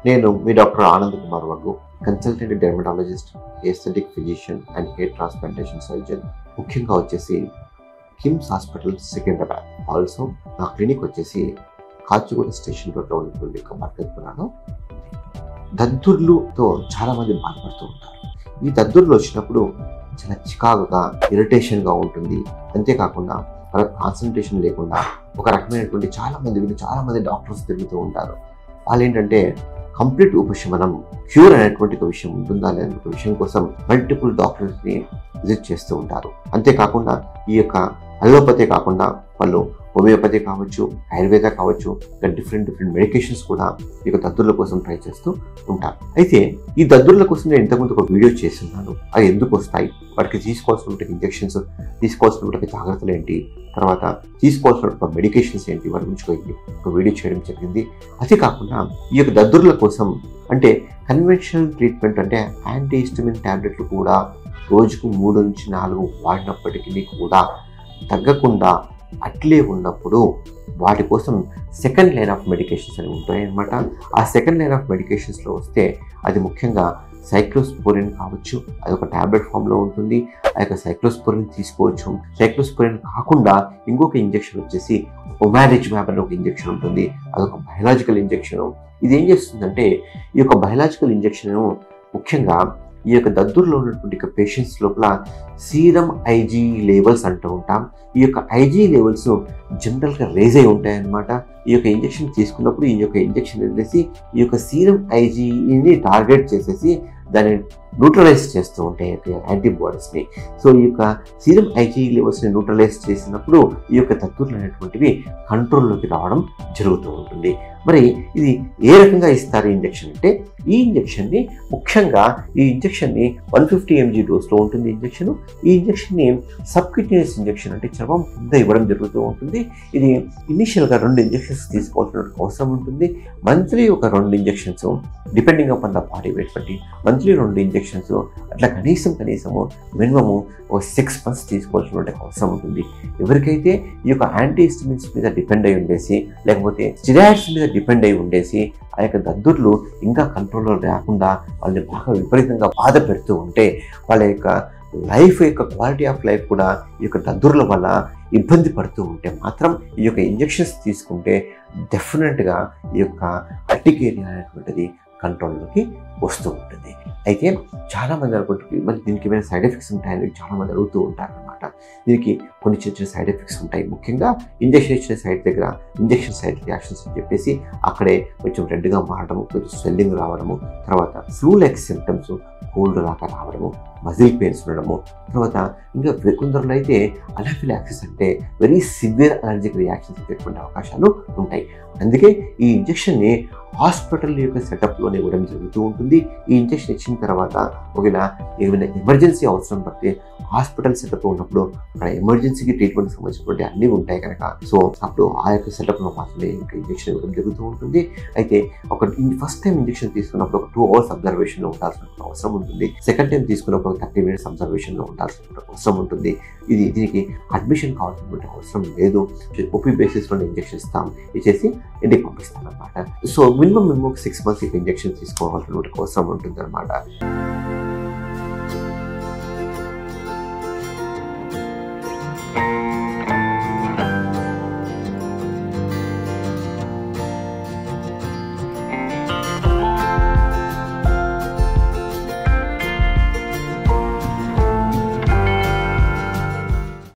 నేను మీ doctor Anand Kumar Vaggu consultant dermatologist aesthetic physician and hair transplantation surgeon ముఖ్యంగా వచ్చేసి కిమ్స్ హాస్పిటల్ సికింద్రాబాద్ ఆల్సో నా క్లినిక్ వచ్చేసి కాచిగూడ స్టేషన్ రోడ్లో ఉన్నటువంటి ఒక మార్కెట్ దద్దుర్లుతో చాలా మంది బాధపడుతూ ఉంటారు ఈ దద్దుర్లు వచ్చినప్పుడు చాలా చికాకుగా ఇరిటేషన్గా ఉంటుంది అంతేకాకుండా వాళ్ళకి కాన్సన్ట్రేషన్ లేకుండా ఒక రకమైనటువంటి చాలా మంది వీళ్ళు చాలా మంది డాక్టర్స్ తిరుగుతూ ఉంటారు వాళ్ళు ఏంటంటే కంప్లీట్ ఉపశమనం క్యూర్ అనేటువంటి ఒక విషయం ఉంటుందా లేదనే ఒక విషయం కోసం మల్టిపుల్ డాక్టర్స్ని విజిట్ చేస్తూ ఉంటారు అంతేకాకుండా ఈ యొక్క అలోపతి కాకుండా వాళ్ళు హోమియోపతి కావచ్చు ఆయుర్వేద కావచ్చు ఇంకా డిఫరెంట్ డిఫరెంట్ మెడికేషన్స్ కూడా ఈ యొక్క దద్దుర్ల కోసం ట్రై చేస్తూ ఉంటారు అయితే ఈ దద్దుర్ల కోసం నేను ఇంతకుముందు ఒక వీడియో చేస్తున్నాను అవి ఎందుకు వస్తాయి వాటికి తీసుకోవాల్సిన ఇంజెక్షన్స్ తీసుకోవాల్సిన జాగ్రత్తలు ఏంటి తర్వాత తీసుకోవాల్సిన మెడికేషన్స్ ఏంటి వాటి గురించి ఒక- ఒక వీడియో చేయడం జరిగింది అదే కాకుండా ఈ యొక్క దద్దుర్ల కోసం అంటే కన్వెన్షనల్ ట్రీట్మెంట్ అంటే యాంటీ హిస్టమిన్ ట్యాబ్లెట్లు కూడా రోజుకు మూడు నుంచి నాలుగు వాడినప్పటికీ కూడా తగ్గకుండా అట్లే ఉన్నప్పుడు వాటి కోసం సెకండ్ లైన్ ఆఫ్ మెడికేషన్స్ అని ఉంటాయి అన్నమాట ఆ సెకండ్ లైన్ ఆఫ్ మెడికేషన్స్లో వస్తే అది ముఖ్యంగా సైక్లోస్పోరిన్ కావచ్చు అది ఒక ట్యాబ్లెట్ ఫామ్లో ఉంటుంది ఆ యొక్క సైక్లోస్పోరిన్ తీసుకోవచ్చు సైక్లోస్పోరిన్ కాకుండా ఇంకొక ఇంజెక్షన్ వచ్చేసి ఒమారిజ్ మ్యాప్ అనే ఒక ఇంజెక్షన్ ఉంటుంది అదొక బయలాజికల్ ఇంజెక్షన్ ఇది ఏం చేస్తుందంటే ఈ యొక్క బయలాజికల్ ఇంజెక్షన్ ముఖ్యంగా ఈ యొక్క దద్దుర్లో ఉన్నటువంటి పేషెంట్స్ లోపల సీరం ఐజీ లెవెల్స్ అంటూ ఉంటాం ఈ యొక్క ఐజీ లెవెల్స్ జనరల్గా రేజ్ అయి ఉంటాయి అన్నమాట ఈ యొక్క ఇంజెక్షన్ తీసుకున్నప్పుడు ఈ యొక్క ఇంజెక్షన్ వెళ్ళేసి ఈ యొక్క సీరం ఐజీని టార్గెట్ చేసేసి దాన్ని న్యూట్రలైజ్ చేస్తూ ఉంటాయి ఈ యొక్క యాంటీబాడీస్ని సో ఈ యొక్క సీరం ఐజీ లెవెల్స్ని న్యూట్రలైజ్ చేసినప్పుడు ఈ యొక్క దద్దుర్లు అనేటువంటివి కంట్రోల్లోకి రావడం జరుగుతూ ఉంటుంది మరి ఇది ఏ రకంగా ఇస్తారు ఈ ఇంజెక్షన్ అంటే ఈ ఇంజెక్షన్ని ముఖ్యంగా ఈ ఇంజెక్షన్ని వన్ ఫిఫ్టీ ఎంజీ డోస్లో ఉంటుంది ఇంజెక్షన్ ఈ ఇంజెక్షన్ని సబ్క్యూటినియస్ ఇంజెక్షన్ అంటే చర్మం కింద ఇవ్వడం జరుగుతూ ఉంటుంది ఇది ఇనిషియల్గా రెండు ఇంజెక్షన్స్ తీసుకోవాల్సిన అవసరం ఉంటుంది మంత్లీ ఒక రెండు injections depending upon the body weight బట్టి మంత్లీ రెండు ఇంజెక్షన్స్ అట్లా కనీసం కనీసము మినిమము ఒక సిక్స్ మంత్స్ తీసుకోవాల్సిన అవసరం ఉంటుంది ఎవరికైతే ఈ యొక్క యాంటీ హిస్టమిన్స్ మీద డిపెండ్ అయి ఉండేసి లేకపోతే స్టిరాయిడ్స్ మీద డిపెండ్ అయి ఉండేసి ఆ యొక్క దద్దుర్లు ఇంకా కంట్రోల్లో రాకుండా వాళ్ళని బాగా విపరీతంగా బాధ పెడుతూ ఉంటే వాళ్ళ యొక్క లైఫ్ యొక్క క్వాలిటీ ఆఫ్ లైఫ్ కూడా ఈ యొక్క దద్దుర్ల వల్ల ఇబ్బంది పడుతూ ఉంటే మాత్రం ఈ యొక్క ఇంజెక్షన్స్ తీసుకుంటే డెఫినెట్గా ఈ యొక్క అర్టికేరియా అనేటువంటిది కంట్రోల్లోకి వస్తూ ఉంటుంది అయితే చాలామంది అనుకుంటుంది మరి దీనికి ఏమైనా సైడ్ ఎఫెక్ట్స్ ఉంటాయని చాలామంది అడుగుతూ ఉంటారు అనమాట దీనికి కొన్ని చిన్న చిన్న సైడ్ ఎఫెక్ట్స్ ఉంటాయి ముఖ్యంగా ఇంజెక్షన్ ఇచ్చిన సైడ్ దగ్గర ఇంజెక్షన్ సైడ్ రియాక్షన్స్ అని చెప్పేసి అక్కడే కొంచెం రెడ్గా మారడము కొంచెం స్వెల్లింగ్ రావడము తర్వాత ఫ్లూ లైక్ సిమ్టమ్స్ కోల్డ్ లాగా రావడము మజిల్ పెయిన్స్ ఉండడము తర్వాత ఇంకా కొందరిలో అయితే అనాఫిలాక్సిస్ అంటే వెరీ సివియర్ అలర్జిక్ రియాక్షన్స్ వచ్చేటువంటి అవకాశాలు ఉంటాయి అందుకే ఈ ఇంజెక్షన్ని హాస్పిటల్ యొక్క సెటప్లోనే ఇవ్వడం జరుగుతూ ఉంటుంది ఈ ఇంజెక్షన్ ఇచ్చిన తర్వాత ఒకవేళ ఏమైనా ఎమర్జెన్సీ అవసరం పడితే హాస్పిటల్ సెటప్ ఉన్నప్పుడు అక్కడ ఎమర్జెన్సీకి ట్రీట్మెంట్ సంబంధించినటువంటి అన్నీ ఉంటాయి కనుక సో అప్పుడు ఆ యొక్క సెటప్లో మాత్రమే ఇంకా ఇంజెక్షన్ ఇవ్వడం జరుగుతూ ఉంటుంది అయితే ఒక ఫస్ట్ టైం ఇంజెక్షన్ తీసుకున్నప్పుడు ఒక టూ అవర్స్ అబ్జర్వేషన్లో ఉండాల్సిన అవసరం ఉంటుంది సెకండ్ టైం తీసుకున్నప్పుడు థర్టీ మినిట్స్ అబ్జర్వేషన్లో ఉండాల్సిన అవసరం ఉంటుంది ఇది దీనికి అడ్మిషన్ కావాల్సినటువంటి అవసరం లేదు ఓపీ బేసిస్లో ఇంజెక్షన్ ఇస్తాం ఇచ్చేసి ఇంటికి పంపిస్తాం అనమాట so minimum minimum six months injection తీసుకోవాల్సినటువంటి అవసరం ఉంటుంది అనమాట